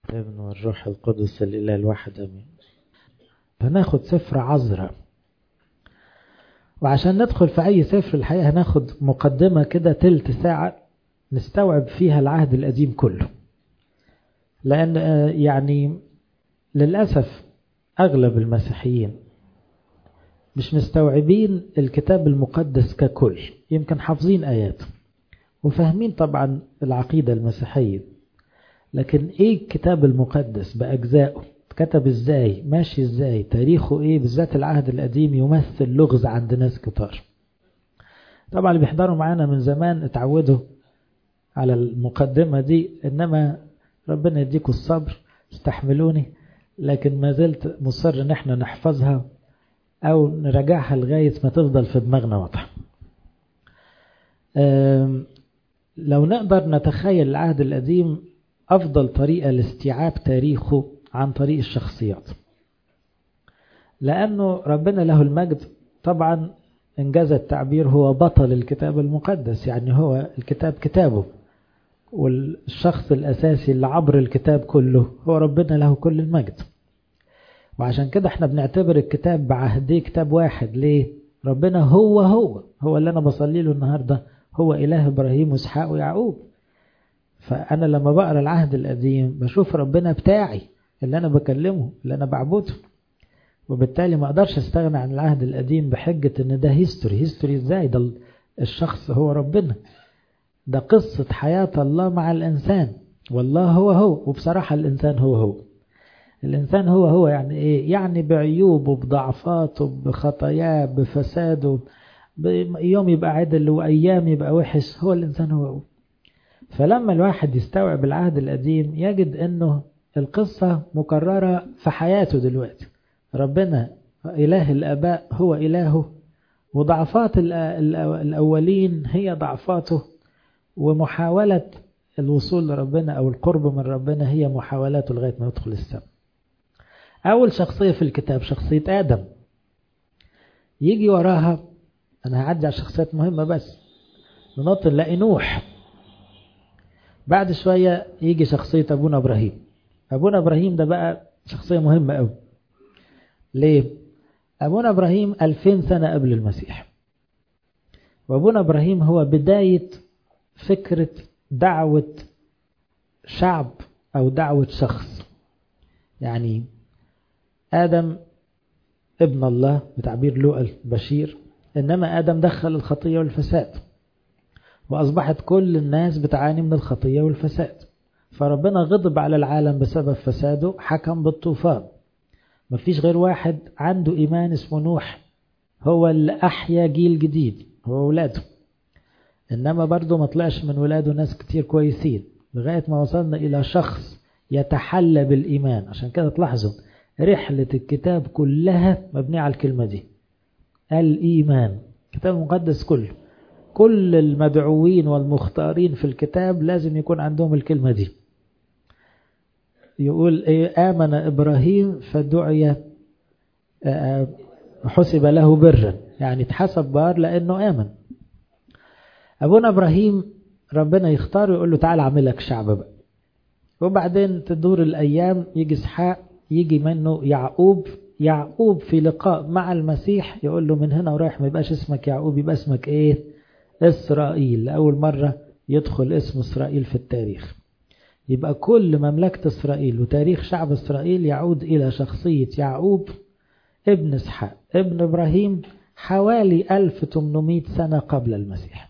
ابن والروح القدس الإله الواحد أمين هناخد سفر عذراء وعشان ندخل في أي سفر الحقيقة هناخد مقدمة كده تلت ساعة نستوعب فيها العهد القديم كله لأن يعني للأسف أغلب المسيحيين مش مستوعبين الكتاب المقدس ككل يمكن حافظين آيات وفاهمين طبعا العقيدة المسيحية لكن ايه الكتاب المقدس بأجزائه كتب ازاي ماشي ازاي تاريخه ايه بالذات العهد القديم يمثل لغز عند ناس كتار طبعا اللي بيحضروا معانا من زمان اتعودوا على المقدمة دي انما ربنا يديكوا الصبر استحملوني لكن ما زلت مصر ان احنا نحفظها او نراجعها لغاية ما تفضل في دماغنا واضحة لو نقدر نتخيل العهد القديم أفضل طريقة لاستيعاب تاريخه عن طريق الشخصيات لأنه ربنا له المجد طبعا إنجاز التعبير هو بطل الكتاب المقدس يعني هو الكتاب كتابه والشخص الأساسي اللي عبر الكتاب كله هو ربنا له كل المجد وعشان كده احنا بنعتبر الكتاب بعهديه كتاب واحد ليه ربنا هو هو هو اللي أنا بصلي له النهاردة هو إله إبراهيم وإسحاق ويعقوب فأنا لما بقرأ العهد القديم بشوف ربنا بتاعي اللي أنا بكلمه اللي أنا بعبده وبالتالي ما أقدرش أستغنى عن العهد القديم بحجة إن ده هيستوري هيستوري إزاي ده الشخص هو ربنا ده قصة حياة الله مع الإنسان والله هو هو وبصراحة الإنسان هو هو الإنسان هو هو يعني إيه يعني بعيوبه بضعفاته بخطاياه بفساده يوم يبقى عدل وأيام يبقى وحش هو الإنسان هو هو فلما الواحد يستوعب العهد القديم يجد أنه القصة مكررة في حياته دلوقتي ربنا إله الآباء هو إلهه وضعفات الأولين هي ضعفاته ومحاولة الوصول لربنا أو القرب من ربنا هي محاولاته لغاية ما يدخل السماء أول شخصية في الكتاب شخصية آدم يجي وراها أنا هعدي على شخصيات مهمة بس ننط نلاقي نوح بعد شوية يجي شخصية أبونا إبراهيم أبونا إبراهيم ده بقى شخصية مهمة أوي ليه؟ أبونا إبراهيم ألفين سنة قبل المسيح وأبونا إبراهيم هو بداية فكرة دعوة شعب أو دعوة شخص يعني آدم ابن الله بتعبير لوقا البشير إنما آدم دخل الخطية والفساد وأصبحت كل الناس بتعاني من الخطية والفساد فربنا غضب على العالم بسبب فساده حكم بالطوفان مفيش غير واحد عنده إيمان اسمه نوح هو اللي أحيا جيل جديد هو ولاده إنما برضه ما طلعش من ولاده ناس كتير كويسين لغاية ما وصلنا إلى شخص يتحلى بالإيمان عشان كده تلاحظوا رحلة الكتاب كلها مبنية على الكلمة دي الإيمان الكتاب المقدس كله كل المدعوين والمختارين في الكتاب لازم يكون عندهم الكلمة دي يقول إيه آمن إبراهيم فدعي حسب له برا يعني اتحسب بار لأنه آمن أبونا إبراهيم ربنا يختار ويقول له تعال أعمل لك شعب بقى وبعدين تدور الأيام يجي إسحاق يجي منه يعقوب يعقوب في لقاء مع المسيح يقول له من هنا ورايح ما يبقاش اسمك يعقوب يبقى اسمك ايه إسرائيل لأول مرة يدخل اسم إسرائيل في التاريخ يبقى كل مملكة إسرائيل وتاريخ شعب إسرائيل يعود إلى شخصية يعقوب ابن إسحاق ابن إبراهيم حوالي 1800 سنة قبل المسيح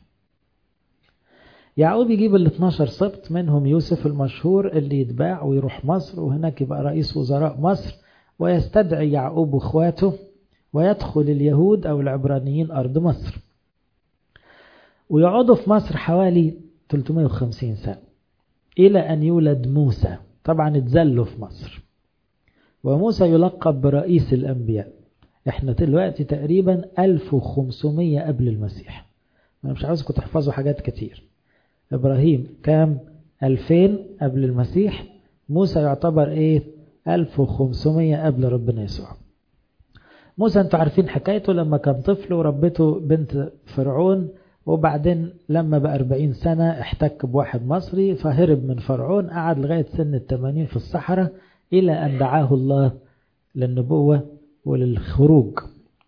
يعقوب يجيب ال 12 سبط منهم يوسف المشهور اللي يتباع ويروح مصر وهناك يبقى رئيس وزراء مصر ويستدعي يعقوب واخواته ويدخل اليهود أو العبرانيين أرض مصر ويقعدوا في مصر حوالي 350 سنة إلى أن يولد موسى طبعا اتزلوا في مصر وموسى يلقب برئيس الأنبياء احنا دلوقتي تقريبا 1500 قبل المسيح أنا مش عاوزكم تحفظوا حاجات كتير إبراهيم كام 2000 قبل المسيح موسى يعتبر إيه 1500 قبل ربنا يسوع موسى انتوا عارفين حكايته لما كان طفل وربته بنت فرعون وبعدين لما بقى 40 سنة احتك بواحد مصري فهرب من فرعون قعد لغاية سن التمانين في الصحراء إلى أن دعاه الله للنبوة وللخروج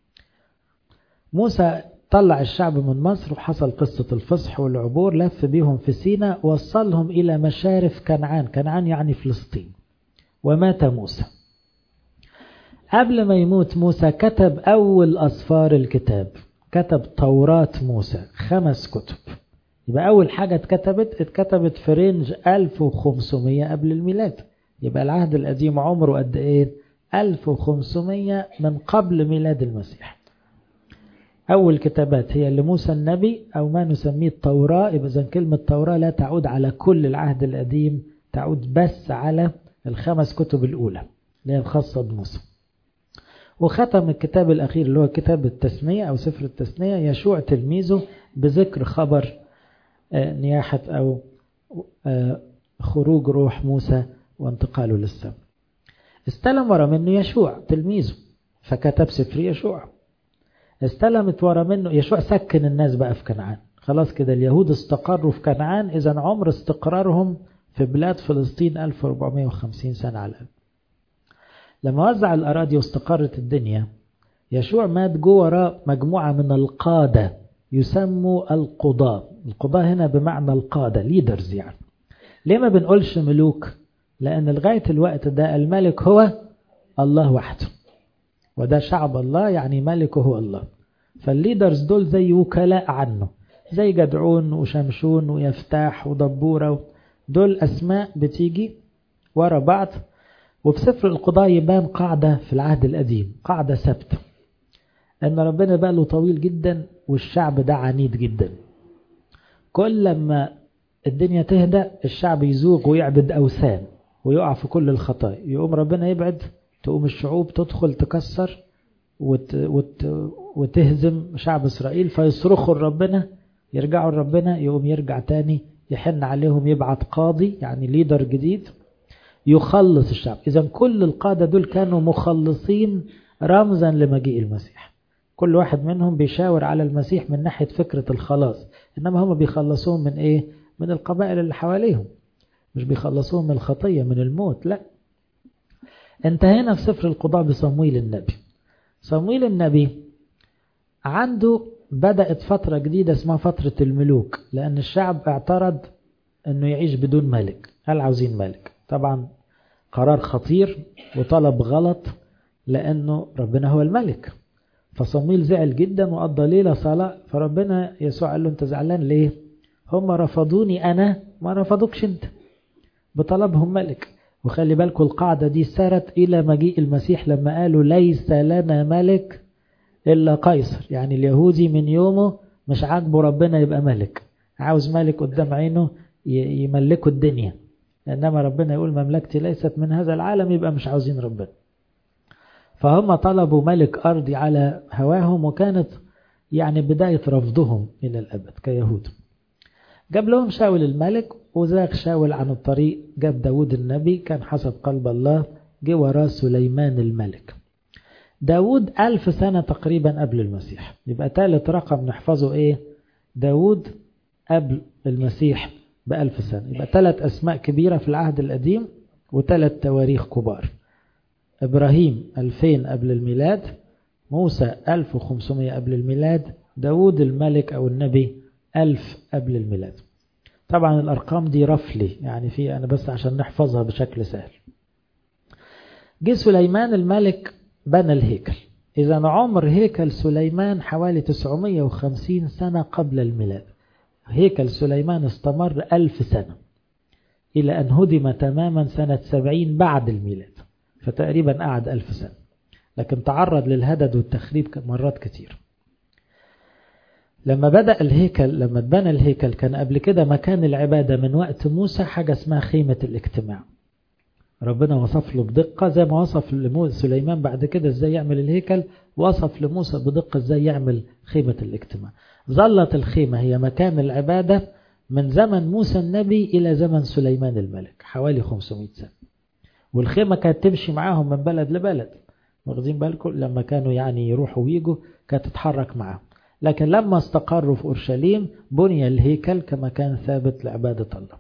موسى طلع الشعب من مصر وحصل قصة الفصح والعبور لف بيهم في سينا وصلهم إلى مشارف كنعان كنعان يعني فلسطين ومات موسى قبل ما يموت موسى كتب أول أصفار الكتاب كتب توراة موسى خمس كتب يبقى أول حاجة اتكتبت اتكتبت في رينج 1500 قبل الميلاد يبقى العهد القديم عمره قد ايه 1500 من قبل ميلاد المسيح أول كتابات هي لموسى النبي أو ما نسميه التوراة يبقى إذا كلمة توراة لا تعود على كل العهد القديم تعود بس على الخمس كتب الأولى اللي هي الخاصة بموسى وختم الكتاب الأخير اللي هو كتاب التثنية أو سفر التثنية يشوع تلميذه بذكر خبر نياحة أو خروج روح موسى وانتقاله للسماء استلم ورا منه يشوع تلميذه فكتب سفر يشوع استلمت ورا منه يشوع سكن الناس بقى في كنعان خلاص كده اليهود استقروا في كنعان إذا عمر استقرارهم في بلاد فلسطين 1450 سنة على الأقل لما وزع الأراضي واستقرت الدنيا يشوع مات جوه وراء مجموعة من القادة يسموا القضاة القضاة هنا بمعنى القادة ليدرز يعني ليه ما بنقولش ملوك لأن لغاية الوقت ده الملك هو الله وحده وده شعب الله يعني ملكه هو الله فالليدرز دول زي وكلاء عنه زي جدعون وشمشون ويفتاح ودبورة دول أسماء بتيجي ورا بعض وفي سفر القضاء يبان قاعدة في العهد القديم قاعدة ثابتة أن ربنا بقى له طويل جدا والشعب ده عنيد جدا كل لما الدنيا تهدى الشعب يزوغ ويعبد أوثان ويقع في كل الخطايا يقوم ربنا يبعد تقوم الشعوب تدخل تكسر وت وت وتهزم شعب إسرائيل فيصرخوا لربنا يرجعوا لربنا يقوم يرجع تاني يحن عليهم يبعت قاضي يعني ليدر جديد يخلص الشعب إذا كل القادة دول كانوا مخلصين رمزا لمجيء المسيح كل واحد منهم بيشاور على المسيح من ناحية فكرة الخلاص إنما هم بيخلصوهم من إيه؟ من القبائل اللي حواليهم مش بيخلصوهم من الخطية من الموت لا انتهينا في سفر القضاء بصمويل النبي صمويل النبي عنده بدأت فترة جديدة اسمها فترة الملوك لأن الشعب اعترض أنه يعيش بدون ملك قال عاوزين ملك طبعا قرار خطير وطلب غلط لأنه ربنا هو الملك فصمويل زعل جدا وقضى ليلة صلاة فربنا يسوع قال له انت زعلان ليه هم رفضوني أنا ما رفضوكش انت بطلبهم ملك وخلي بالكم القاعدة دي سارت إلى مجيء المسيح لما قالوا ليس لنا ملك إلا قيصر يعني اليهودي من يومه مش عاجبه ربنا يبقى ملك عاوز ملك قدام عينه يملكوا الدنيا إنما ربنا يقول مملكتي ليست من هذا العالم يبقى مش عاوزين ربنا فهم طلبوا ملك أرضي على هواهم وكانت يعني بداية رفضهم إلى الأبد كيهود جاب لهم شاول الملك وزاغ شاول عن الطريق جاب داود النبي كان حسب قلب الله جه وراه سليمان الملك داود ألف سنة تقريبا قبل المسيح يبقى ثالث رقم نحفظه إيه داود قبل المسيح بألف سنة يبقى ثلاث أسماء كبيرة في العهد القديم وثلاث تواريخ كبار إبراهيم 2000 قبل الميلاد موسى 1500 قبل الميلاد داود الملك أو النبي 1000 قبل الميلاد طبعا الأرقام دي رفلي يعني في أنا بس عشان نحفظها بشكل سهل جه سليمان الملك بنى الهيكل إذا عمر هيكل سليمان حوالي 950 سنة قبل الميلاد هيكل سليمان استمر ألف سنة إلى أن هدم تماما سنة 70 بعد الميلاد فتقريبا قعد ألف سنة لكن تعرض للهدد والتخريب مرات كتير لما بدأ الهيكل لما اتبنى الهيكل كان قبل كده مكان العبادة من وقت موسى حاجة اسمها خيمة الاجتماع ربنا وصف له بدقة زي ما وصف سليمان بعد كده ازاي يعمل الهيكل وصف لموسى بدقة ازاي يعمل خيمة الاجتماع ظلت الخيمة هي مكان العبادة من زمن موسى النبي إلى زمن سليمان الملك حوالي 500 سنة والخيمة كانت تمشي معاهم من بلد لبلد واخدين بالكم لما كانوا يعني يروحوا ويجوا كانت تتحرك معاهم لكن لما استقروا في أورشليم بني الهيكل كما كان ثابت لعبادة الله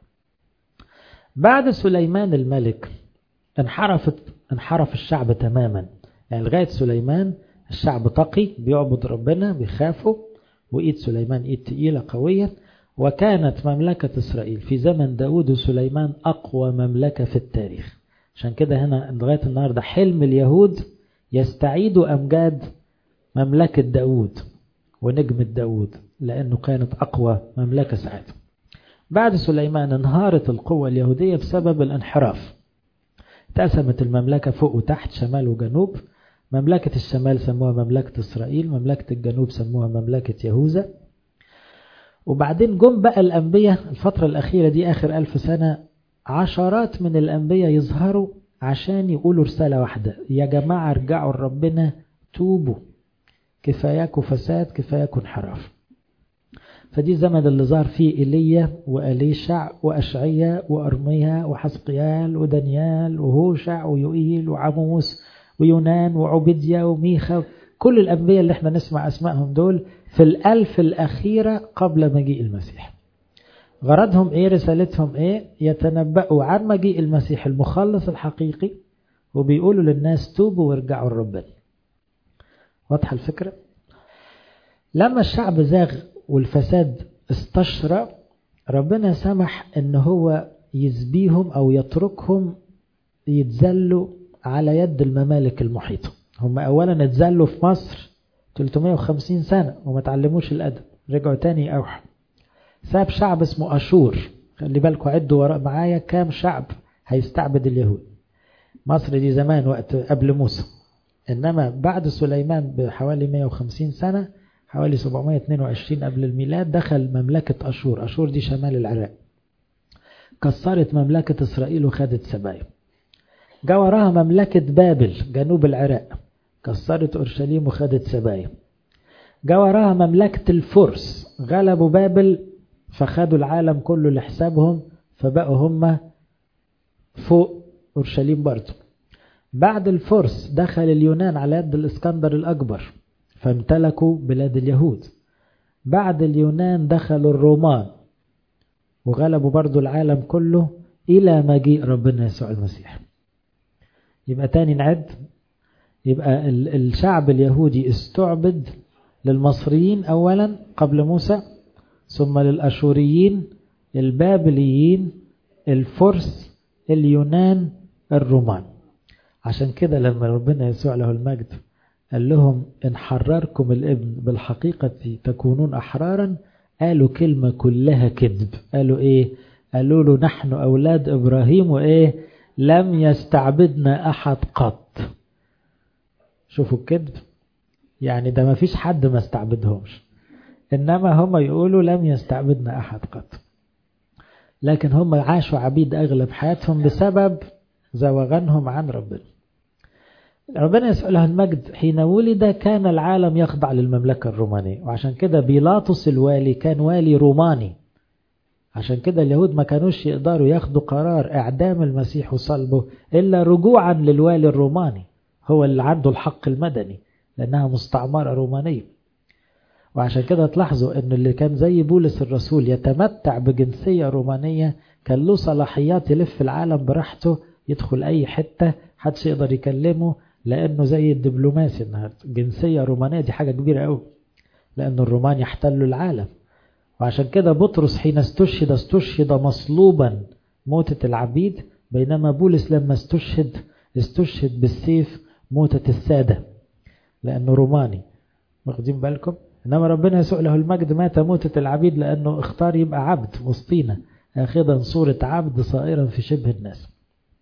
بعد سليمان الملك انحرفت انحرف الشعب تماما يعني لغاية سليمان الشعب تقي بيعبد ربنا بيخافوا وإيد سليمان إيد تقيلة قوية وكانت مملكة إسرائيل في زمن داود وسليمان أقوى مملكة في التاريخ عشان كده هنا لغاية النهاردة حلم اليهود يستعيدوا أمجاد مملكة داود ونجمة داود لأنه كانت أقوى مملكة ساعتها بعد سليمان انهارت القوة اليهودية بسبب الانحراف اتقسمت المملكة فوق وتحت شمال وجنوب مملكة الشمال سموها مملكة إسرائيل مملكة الجنوب سموها مملكة يهوذا وبعدين جم بقى الأنبياء الفترة الأخيرة دي آخر ألف سنة عشرات من الأنبياء يظهروا عشان يقولوا رسالة واحدة يا جماعة ارجعوا لربنا توبوا كفاياكوا فساد كفاياكوا انحراف فدي الزمن اللي ظهر فيه إيليا وأليشع وأشعيا وأرميا وحسقيال ودانيال وهوشع ويوئيل وعموس ويونان وعبديا وميخا كل الأنبياء اللي احنا نسمع أسمائهم دول في الألف الأخيرة قبل مجيء المسيح غرضهم ايه رسالتهم ايه يتنبأوا عن مجيء المسيح المخلص الحقيقي وبيقولوا للناس توبوا وارجعوا لربنا واضحة الفكرة لما الشعب زاغ والفساد استشرى ربنا سمح ان هو يزبيهم او يتركهم يتذلوا على يد الممالك المحيطة هم اولا اتذلوا في مصر 350 سنة وما تعلموش الادب رجعوا تاني اوحى ساب شعب اسمه اشور خلي بالكم عدوا وراء معايا كام شعب هيستعبد اليهود مصر دي زمان وقت قبل موسى انما بعد سليمان بحوالي 150 سنة حوالي 722 قبل الميلاد دخل مملكة أشور أشور دي شمال العراق كسرت مملكة إسرائيل وخدت سبايا جا وراها مملكة بابل جنوب العراق كسرت أورشليم وخدت سبايا جا وراها مملكة الفرس غلبوا بابل فخدوا العالم كله لحسابهم فبقوا هم فوق أورشليم برضه بعد الفرس دخل اليونان على يد الإسكندر الأكبر فامتلكوا بلاد اليهود بعد اليونان دخلوا الرومان وغلبوا برضو العالم كله إلى مجيء ربنا يسوع المسيح يبقى تاني نعد يبقى الشعب اليهودي استعبد للمصريين أولا قبل موسى ثم للأشوريين البابليين الفرس اليونان الرومان عشان كده لما ربنا يسوع له المجد قال لهم إن حرركم الابن بالحقيقة تكونون أحرارا قالوا كلمة كلها كذب قالوا إيه قالوا له نحن أولاد إبراهيم وإيه لم يستعبدنا أحد قط شوفوا الكذب يعني ده ما فيش حد ما استعبدهمش إنما هم يقولوا لم يستعبدنا أحد قط لكن هم عاشوا عبيد أغلب حياتهم بسبب زوغانهم عن ربنا ربنا يسأله المجد حين ولد كان العالم يخضع للمملكة الرومانية وعشان كده بيلاطس الوالي كان والي روماني عشان كده اليهود ما كانوش يقدروا ياخدوا قرار اعدام المسيح وصلبه الا رجوعا للوالي الروماني هو اللي عنده الحق المدني لانها مستعمرة رومانية وعشان كده تلاحظوا ان اللي كان زي بولس الرسول يتمتع بجنسية رومانية كان له صلاحيات يلف العالم براحته يدخل اي حتة حدش يقدر يكلمه لانه زي الدبلوماسي النهارده جنسيه رومانيه دي حاجه كبيره قوي لان الرومان يحتلوا العالم وعشان كده بطرس حين استشهد استشهد مصلوبا موتة العبيد بينما بولس لما استشهد استشهد بالسيف موتة السادة لأنه روماني واخدين بالكم إنما ربنا يسوع له المجد مات موتة العبيد لأنه اختار يبقى عبد وسطينا آخذا صورة عبد صائرا في شبه الناس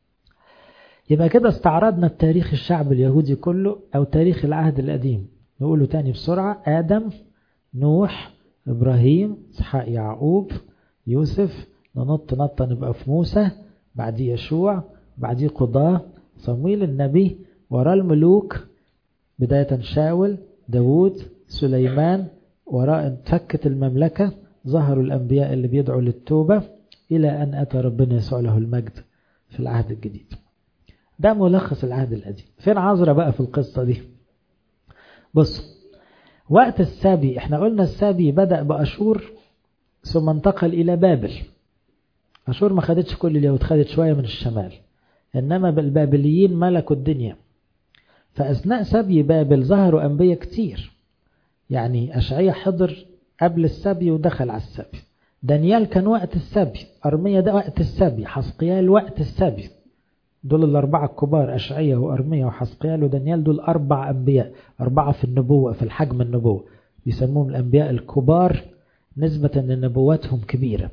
يبقى كده استعرضنا التاريخ الشعب اليهودي كله أو تاريخ العهد القديم نقوله تاني بسرعة آدم نوح إبراهيم إسحاق يعقوب يوسف ننط نطة نبقى في موسى بعديه يشوع بعديه قضاة صمويل النبي وراه الملوك بداية شاول داوود سليمان وراء انفكت المملكة ظهروا الأنبياء اللي بيدعوا للتوبة إلى أن أتى ربنا يسوع له المجد في العهد الجديد ده ملخص العهد القديم فين عذرا بقى في القصة دي بص وقت السبي احنا قلنا السبي بدأ بأشور ثم انتقل إلى بابل أشور ما خدتش كل اليهود خدت شوية من الشمال إنما البابليين ملكوا الدنيا فأثناء سبي بابل ظهروا أنبياء كتير يعني أشعية حضر قبل السبي ودخل على السبي دانيال كان وقت السبي أرمية ده وقت السبي حسقيال وقت السبي دول الأربعة الكبار أشعية وأرمية وحسقيال ودانيال دول أربع أنبياء أربعة في النبوة في الحجم النبوة بيسموهم الأنبياء الكبار نسبة أن نبواتهم كبيرة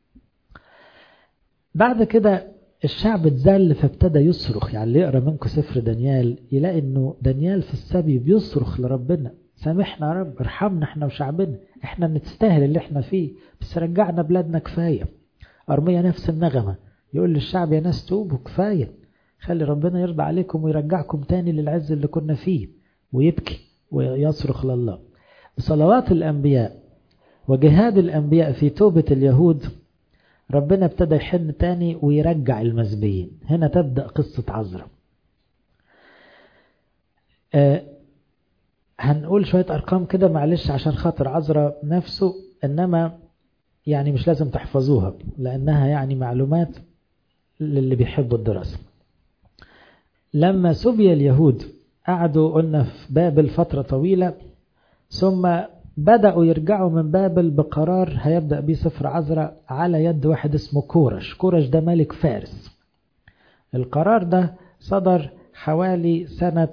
بعد كده الشعب اتذل فابتدى يصرخ يعني اللي يقرا منكم سفر دانيال يلاقي انه دانيال في السبي بيصرخ لربنا سامحنا يا رب ارحمنا احنا وشعبنا احنا نستاهل اللي احنا فيه بس رجعنا بلادنا كفايه ارميا نفس النغمه يقول للشعب يا ناس توبوا كفايه خلي ربنا يرضى عليكم ويرجعكم تاني للعز اللي كنا فيه ويبكي ويصرخ لله بصلوات الانبياء وجهاد الانبياء في توبه اليهود ربنا ابتدى يحن تاني ويرجع المسبيين هنا تبدأ قصة عزرا آه هنقول شوية أرقام كده معلش عشان خاطر عزرا نفسه إنما يعني مش لازم تحفظوها لأنها يعني معلومات للي بيحبوا الدراسة لما سبي اليهود قعدوا قلنا في بابل فترة طويلة ثم بدأوا يرجعوا من بابل بقرار هيبدأ بيه سفر عزرا على يد واحد اسمه كورش كورش ده ملك فارس القرار ده صدر حوالي سنة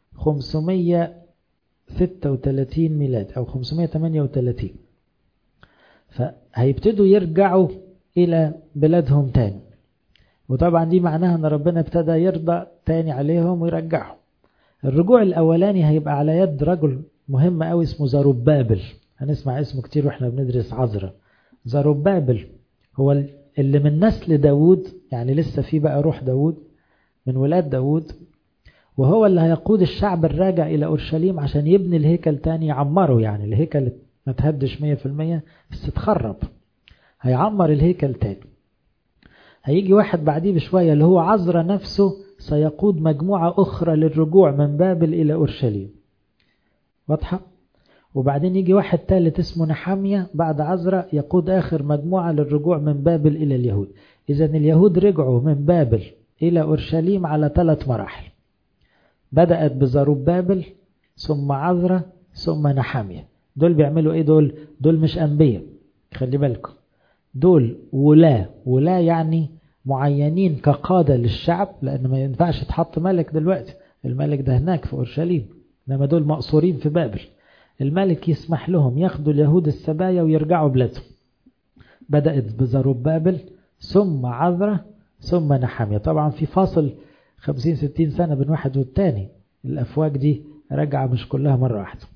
536 ميلاد أو 538 فهيبتدوا يرجعوا إلى بلادهم تاني وطبعا دي معناها أن ربنا ابتدى يرضى تاني عليهم ويرجعهم الرجوع الأولاني هيبقى على يد رجل مهم قوي اسمه زروبابل هنسمع اسمه كتير واحنا بندرس عذرا زروبابل هو اللي من نسل داوود يعني لسه في بقى روح داوود من ولاد داوود وهو اللي هيقود الشعب الراجع إلى أورشليم عشان يبني الهيكل تاني يعمره يعني الهيكل ما تهدش مية في المية بس تخرب هيعمر الهيكل تاني هيجي واحد بعديه بشوية اللي هو عذرا نفسه سيقود مجموعة أخرى للرجوع من بابل إلى أورشليم واضحة وبعدين يجي واحد ثالث اسمه نحامية بعد عزرا يقود آخر مجموعة للرجوع من بابل إلى اليهود إذا اليهود رجعوا من بابل إلى أورشليم على ثلاث مراحل بدأت بزروب بابل ثم عذرا ثم نحامية دول بيعملوا إيه دول دول مش أنبياء خلي بالكم دول ولاة ولاة يعني معينين كقادة للشعب لأن ما ينفعش تحط ملك دلوقتي الملك ده هناك في أورشليم إنما دول مقصورين في بابل الملك يسمح لهم ياخدوا اليهود السبايا ويرجعوا بلادهم بدأت بزروب بابل ثم عذرة ثم نحامية طبعا في فاصل 50 60 سنة بين واحد والتاني الأفواج دي راجعة مش كلها مرة واحدة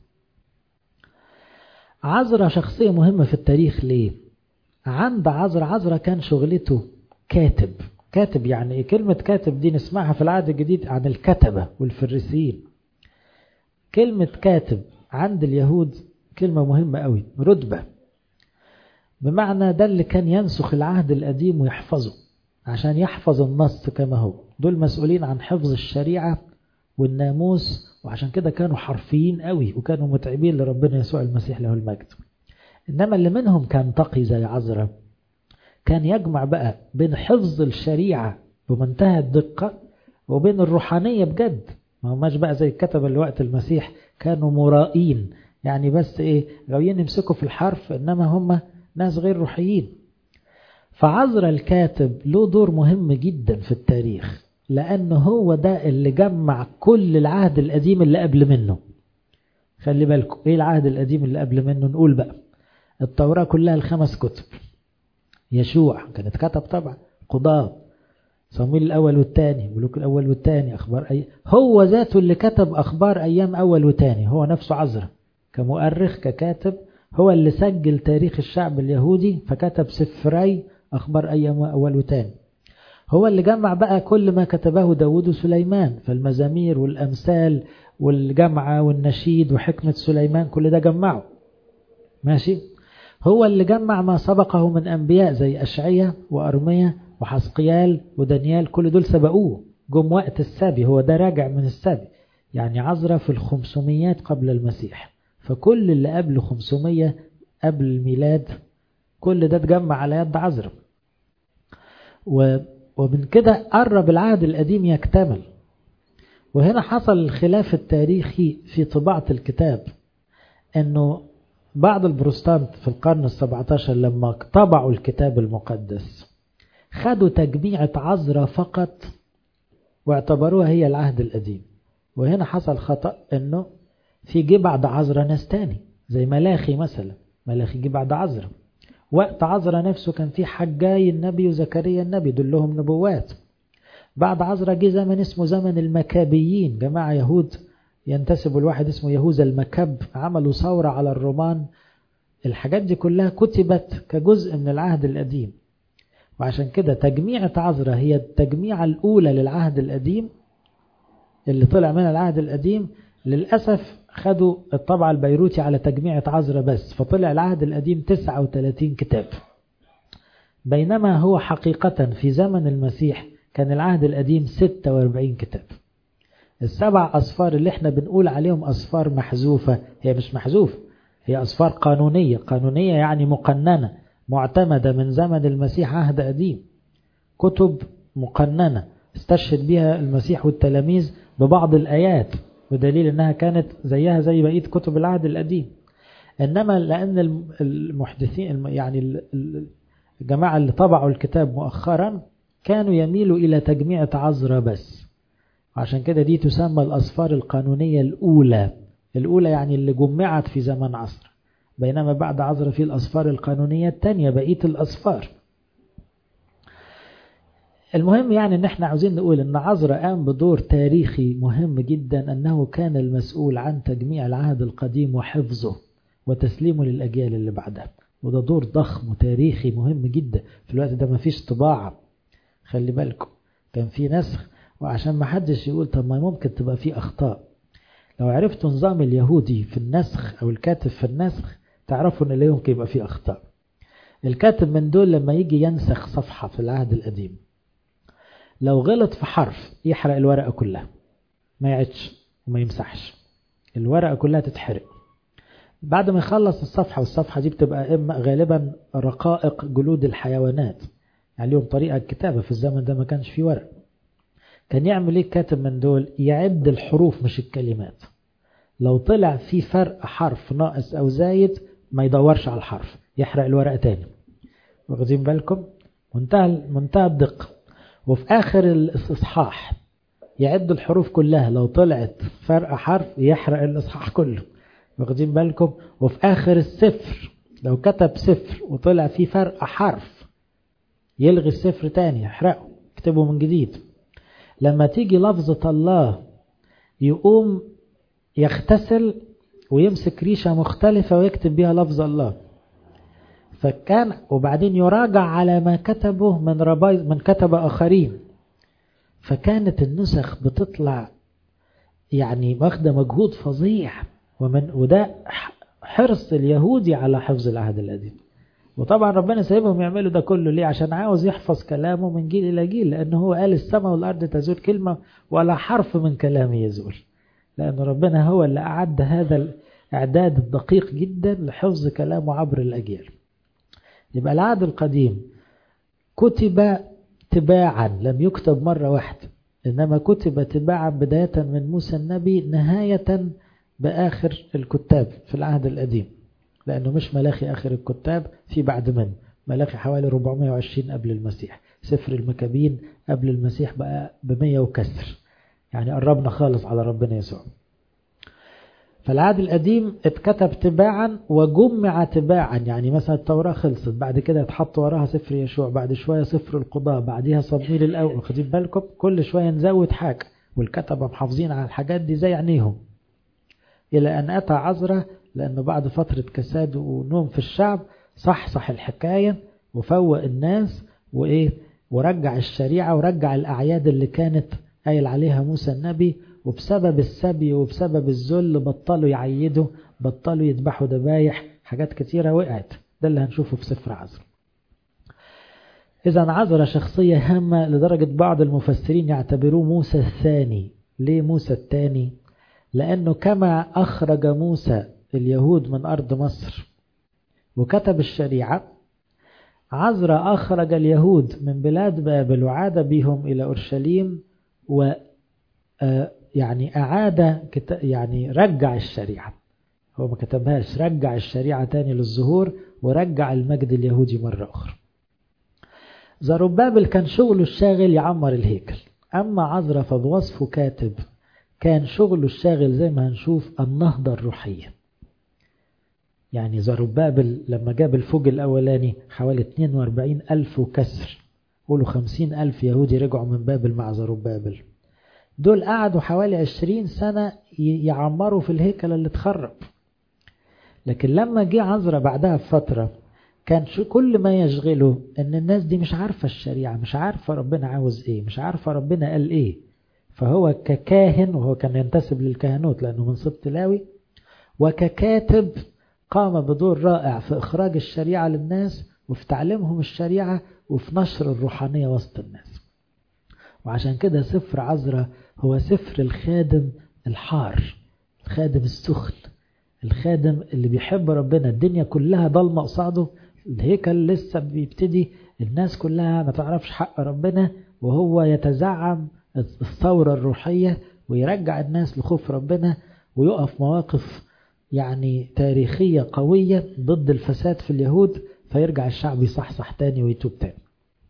عذرة شخصية مهمة في التاريخ ليه عند عذرة عذرة كان شغلته كاتب كاتب يعني ايه كلمة كاتب دي نسمعها في العهد الجديد عن الكتبة والفريسيين كلمة كاتب عند اليهود كلمة مهمة قوي رتبة بمعنى ده اللي كان ينسخ العهد القديم ويحفظه عشان يحفظ النص كما هو دول مسؤولين عن حفظ الشريعة والناموس وعشان كده كانوا حرفيين قوي وكانوا متعبين لربنا يسوع المسيح له المجد إنما اللي منهم كان تقي زي عذرا كان يجمع بقى بين حفظ الشريعة بمنتهى الدقة وبين الروحانية بجد ما هماش بقى زي الكتبة اللي وقت المسيح كانوا مرائين يعني بس ايه غاويين يمسكوا في الحرف انما هم ناس غير روحيين فعذرا الكاتب له دور مهم جدا في التاريخ لأنه هو ده اللي جمع كل العهد القديم اللي قبل منه خلي بالكم ايه العهد القديم اللي قبل منه نقول بقى التوراة كلها الخمس كتب يشوع كانت كتب طبعا قضاة صمويل الأول والثاني ملوك الأول والثاني أخبار أي هو ذاته اللي كتب أخبار أيام أول وثاني هو نفسه عذرا كمؤرخ ككاتب هو اللي سجل تاريخ الشعب اليهودي فكتب سفري أخبار أيام أول وثاني هو اللي جمع بقى كل ما كتبه داود وسليمان فالمزامير والأمثال والجمعة والنشيد وحكمة سليمان كل ده جمعه ماشي هو اللي جمع ما سبقه من أنبياء زي أشعية وأرمية وحسقيال ودانيال كل دول سبقوه جم وقت السبي هو ده راجع من السبي يعني عذرة في الخمسميات قبل المسيح فكل اللي قبل 500 قبل الميلاد كل ده اتجمع على يد عزرا ومن كده قرب العهد القديم يكتمل وهنا حصل الخلاف التاريخي في طباعة الكتاب انه بعض البروستانت في القرن السبعة عشر لما طبعوا الكتاب المقدس خدوا تجميعة عذراء فقط واعتبروها هي العهد القديم وهنا حصل خطأ انه في جه بعد عذراء ناس تاني زي ملاخي مثلا ملاخي جه بعد عذراء وقت عذراء نفسه كان في حجاي النبي وزكريا النبي دلهم نبوات بعد عذراء جه زمن اسمه زمن المكابيين جماعة يهود ينتسب الواحد اسمه يهوذا المكب عملوا ثورة على الرومان الحاجات دي كلها كتبت كجزء من العهد القديم وعشان كده تجميعة عذراء هي التجميعة الأولى للعهد القديم اللي طلع منها العهد القديم للأسف خدوا الطبع البيروتي على تجميعة عذراء بس فطلع العهد القديم 39 كتاب بينما هو حقيقة في زمن المسيح كان العهد القديم 46 كتاب السبع أصفار اللي احنا بنقول عليهم أصفار محذوفة هي مش محذوفة هي أصفار قانونية قانونية يعني مقننة معتمدة من زمن المسيح عهد قديم كتب مقننة استشهد بها المسيح والتلاميذ ببعض الآيات ودليل أنها كانت زيها زي بقية كتب العهد القديم إنما لأن المحدثين يعني الجماعة اللي طبعوا الكتاب مؤخرا كانوا يميلوا إلى تجميع عذراء بس عشان كده دي تسمى الأصفار القانونية الأولى الأولى يعني اللي جمعت في زمن عصر بينما بعد عصر في الأصفار القانونية التانية بقية الأصفار المهم يعني ان احنا عاوزين نقول ان عزرا قام بدور تاريخي مهم جدا انه كان المسؤول عن تجميع العهد القديم وحفظه وتسليمه للاجيال اللي بعدها وده دور ضخم وتاريخي مهم جدا في الوقت ده مفيش طباعة خلي بالكم كان في نسخ وعشان ما حدش يقول طب ما ممكن تبقى في اخطاء لو عرفتوا نظام اليهودي في النسخ او الكاتب في النسخ تعرفوا ان لا يمكن يبقى في اخطاء الكاتب من دول لما يجي ينسخ صفحة في العهد القديم لو غلط في حرف يحرق الورقة كلها ما يعدش وما يمسحش الورقة كلها تتحرق بعد ما يخلص الصفحة والصفحة دي بتبقى إما غالبا رقائق جلود الحيوانات يعني لهم طريقة الكتابة في الزمن ده ما كانش فيه ورق كان يعمل ايه كاتب من دول يعد الحروف مش الكلمات لو طلع في فرق حرف ناقص او زايد ما يدورش على الحرف يحرق الورقة تاني واخدين بالكم منتهى منتهى الدقة وفي آخر الإصحاح يعد الحروف كلها لو طلعت فرق حرف يحرق الإصحاح كله واخدين بالكم وفي آخر السفر لو كتب سفر وطلع فيه فرق حرف يلغي السفر تاني يحرقه يكتبه من جديد لما تيجي لفظة الله يقوم يغتسل ويمسك ريشة مختلفة ويكتب بها لفظ الله فكان وبعدين يراجع على ما كتبه من ربايز من كتب آخرين فكانت النسخ بتطلع يعني واخدة مجهود فظيع ومن وده حرص اليهودي على حفظ العهد القديم وطبعا ربنا سايبهم يعملوا ده كله ليه عشان عاوز يحفظ كلامه من جيل إلى جيل لأنه هو قال السماء والأرض تزول كلمة ولا حرف من كلامه يزول لأن ربنا هو اللي أعد هذا الإعداد الدقيق جدا لحفظ كلامه عبر الأجيال يبقى العهد القديم كتب تباعا لم يكتب مرة واحدة إنما كتب تباعا بداية من موسى النبي نهاية بآخر الكتاب في العهد القديم لأنه مش ملاخي آخر الكتاب في بعد منه ملاخي حوالي 420 قبل المسيح سفر المكابين قبل المسيح بقى بمية وكسر يعني قربنا خالص على ربنا يسوع فالعهد القديم اتكتب تباعا وجمع تباعا يعني مثلا التوراة خلصت بعد كده اتحط وراها سفر يشوع بعد شوية سفر القضاء بعديها صمويل الأول واخدين بالكم كل شوية نزود حاجة والكتبة محافظين على الحاجات دي زي عينيهم إلى أن أتى عذرة لأنه بعد فترة كساد ونوم في الشعب صح صح الحكاية وفوق الناس وإيه ورجع الشريعة ورجع الأعياد اللي كانت قايل عليها موسى النبي وبسبب السبي وبسبب الذل بطلوا يعيدوا بطلوا يذبحوا ذبايح حاجات كتيرة وقعت ده اللي هنشوفه في سفر عزر إذا عزر شخصية هامة لدرجة بعض المفسرين يعتبروه موسى الثاني ليه موسى الثاني؟ لأنه كما أخرج موسى اليهود من أرض مصر وكتب الشريعة عزرا أخرج اليهود من بلاد بابل وعاد بهم إلى أورشليم و يعني أعاد يعني رجع الشريعة هو ما كتبهاش رجع الشريعة تاني للظهور ورجع المجد اليهودي مرة أخرى زربابل كان شغله الشاغل يعمر الهيكل أما عزرا فبوصفه كاتب كان شغله الشاغل زي ما هنشوف النهضة الروحية يعني زربابل لما جاب الفوج الأولاني حوالي 42 ألف وكسر قولوا 50 ألف يهودي رجعوا من بابل مع زربابل دول قعدوا حوالي 20 سنة يعمروا في الهيكل اللي اتخرب لكن لما جه عزرا بعدها بفترة كان كل ما يشغله ان الناس دي مش عارفة الشريعة مش عارفة ربنا عاوز ايه مش عارفة ربنا قال ايه فهو ككاهن وهو كان ينتسب للكهنوت لأنه من سبط لاوي وككاتب قام بدور رائع في إخراج الشريعة للناس وفي تعليمهم الشريعة وفي نشر الروحانية وسط الناس وعشان كده سفر عزرا هو سفر الخادم الحار الخادم السخن الخادم اللي بيحب ربنا الدنيا كلها ضلمة قصاده الهيكل لسه بيبتدي الناس كلها ما تعرفش حق ربنا وهو يتزعم الثورة الروحية ويرجع الناس لخوف ربنا ويقف مواقف يعني تاريخية قوية ضد الفساد في اليهود فيرجع الشعب يصحصح تاني ويتوب تاني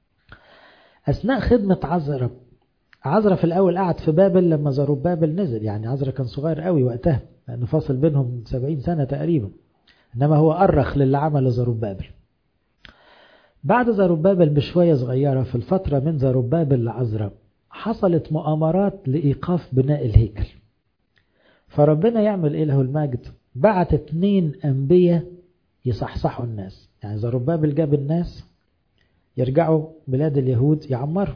أثناء خدمة عزرا عزرا في الأول قعد في بابل لما زروبابل نزل يعني عزرا كان صغير قوي وقتها لأنه فاصل بينهم سبعين سنة تقريبا إنما هو أرخ للي عمله زروبابل بعد زروبابل بشوية صغيرة في الفترة من زروبابل لعزرا حصلت مؤامرات لإيقاف بناء الهيكل فربنا يعمل إيه له المجد بعت اتنين أنبياء يصحصحوا الناس يعني زروبابل جاب الناس يرجعوا بلاد اليهود يعمروا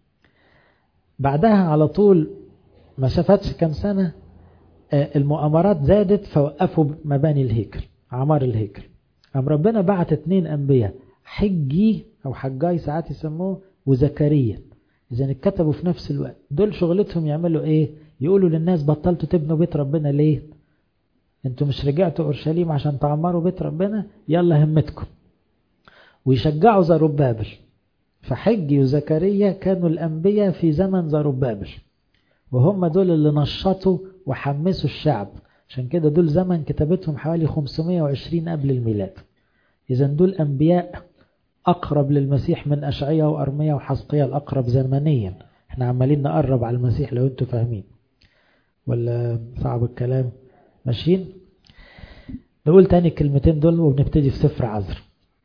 بعدها على طول ما شافتش كام سنة المؤامرات زادت فوقفوا مباني الهيكل عمار الهيكل قام ربنا بعت اتنين أنبياء حجي أو حجاي ساعات يسموه وزكريا إذا اتكتبوا في نفس الوقت دول شغلتهم يعملوا إيه يقولوا للناس بطلتوا تبنوا بيت ربنا ليه انتوا مش رجعتوا أورشليم عشان تعمروا بيت ربنا يلا همتكم ويشجعوا زربابل فحجي وزكريا كانوا الأنبياء في زمن زربابل وهم دول اللي نشطوا وحمسوا الشعب عشان كده دول زمن كتابتهم حوالي 520 قبل الميلاد إذا دول أنبياء أقرب للمسيح من أشعية وأرمية وحسقية الأقرب زمنيا احنا عمالين نقرب على المسيح لو انتوا فاهمين ولا صعب الكلام ماشيين نقول تاني الكلمتين دول وبنبتدي في سفر عزر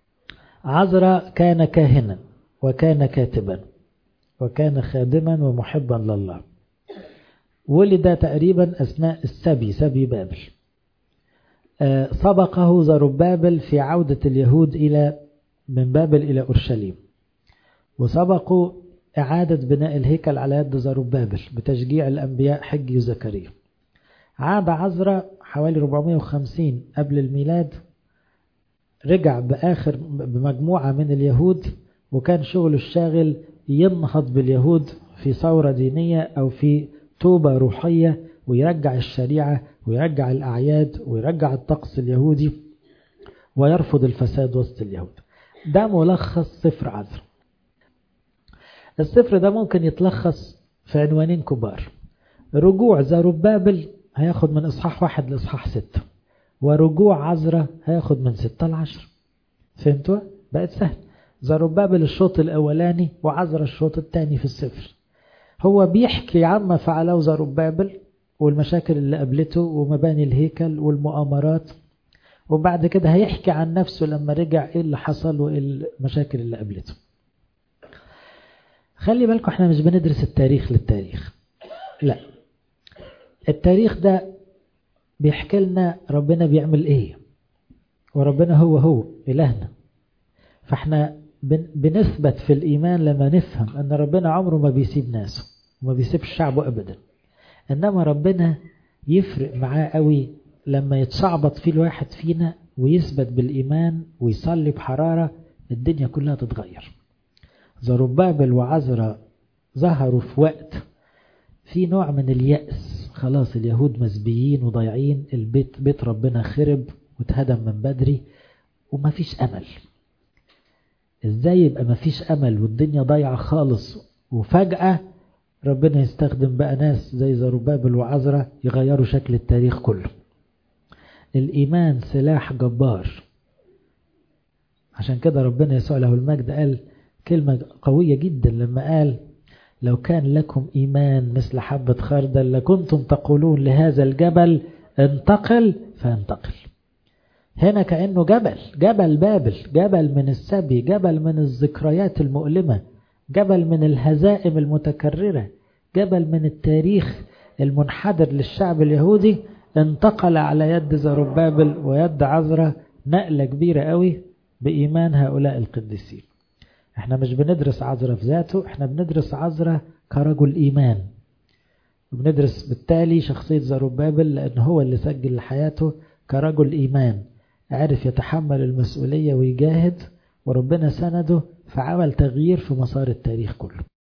عزرا كان كاهنا وكان كاتبا وكان خادما ومحبا لله ولد تقريبا أثناء السبي سبي بابل سبقه زربابل في عودة اليهود إلى من بابل إلى أورشليم وسبقوا إعادة بناء الهيكل على يد زربابل بتشجيع الأنبياء حج وزكريا عاد عزرا حوالي 450 قبل الميلاد رجع بآخر بمجموعة من اليهود وكان شغله الشاغل ينهض باليهود في ثورة دينية أو في توبة روحية ويرجع الشريعة ويرجع الأعياد ويرجع الطقس اليهودي ويرفض الفساد وسط اليهود ده ملخص سفر عزر السفر ده ممكن يتلخص في عنوانين كبار رجوع زربابل هياخد من إصحاح واحد لإصحاح ستة ورجوع عزرة هياخد من ستة لعشر فهمتوا؟ بقت سهل زربابل الشوط الأولاني وعزرة الشوط الثاني في السفر هو بيحكي عما فعله زربابل والمشاكل اللي قابلته ومباني الهيكل والمؤامرات وبعد كده هيحكي عن نفسه لما رجع ايه اللي حصل وايه المشاكل اللي قابلته خلي بالكم احنا مش بندرس التاريخ للتاريخ لا التاريخ ده بيحكي لنا ربنا بيعمل ايه وربنا هو هو إلهنا فاحنا بنثبت في الإيمان لما نفهم أن ربنا عمره ما بيسيب ناسه وما بيسيبش شعبه أبدا إنما ربنا يفرق معاه قوي لما يتشعبط فيه الواحد فينا ويثبت بالإيمان ويصلي بحرارة الدنيا كلها تتغير زربابل وعزرا ظهروا في وقت في نوع من اليأس خلاص اليهود مسبيين وضايعين البيت بيت ربنا خرب واتهدم من بدري ومفيش أمل ازاي يبقى مفيش أمل والدنيا ضايعة خالص وفجأة ربنا يستخدم بقى ناس زي زروبابل وعزرة يغيروا شكل التاريخ كله الإيمان سلاح جبار عشان كده ربنا يسوع له المجد قال كلمة قوية جدا لما قال لو كان لكم إيمان مثل حبة خردل لكنتم تقولون لهذا الجبل انتقل فانتقل هنا كأنه جبل جبل بابل جبل من السبي جبل من الذكريات المؤلمة جبل من الهزائم المتكررة جبل من التاريخ المنحدر للشعب اليهودي انتقل على يد زربابل ويد عزرة نقلة كبيرة قوي بإيمان هؤلاء القديسين احنا مش بندرس عزرة في ذاته احنا بندرس عزرة كرجل إيمان وبندرس بالتالي شخصية زربابل لأن هو اللي سجل حياته كرجل إيمان عرف يتحمل المسؤولية ويجاهد وربنا سنده فعمل تغيير في مسار التاريخ كله